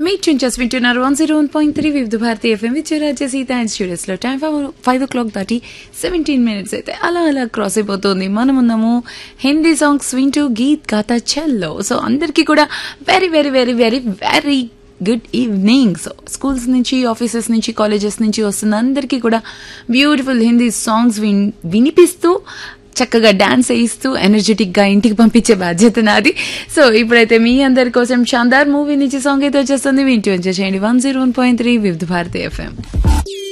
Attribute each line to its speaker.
Speaker 1: మీ చుంచెస్ వింటున్నారు one zero one point three Vividh Bharati FM విద్యురాజ్య సీత అండ్ స్టూడియోస్ లో టైం ఫైవ్ ఓ క్లాక్ దాటి సెవెంటీన్ మినిట్స్ అయితే అలా అలా క్రాస్ అయిపోతుంది మనం ఉన్నాము హిందీ సాంగ్స్ వింటూ గీత్ గాతా చెల్లో సో అందరికీ కూడా very very very very very good evening so schools నుంచి ఆఫీసెస్ నుంచి కాలేజెస్ నుంచి వస్తున్న అందరికీ కూడా బ్యూటిఫుల్ హిందీ సాంగ్స్ విన్ వినిపిస్తూ చక్కగా డాన్స్ వేయిస్తూ ఎనర్జెటిక్ గా ఇంటికి పంపించే బాధ్యత నాది సో ఇప్పుడైతే మీ అందరి కోసం షాందార్ మూవీ నుంచి సాంగ్ అయితే వచ్చేస్తుంది వింటూ ఎంజాయ్ చేయండి one zero one point three Vividh Bharati FM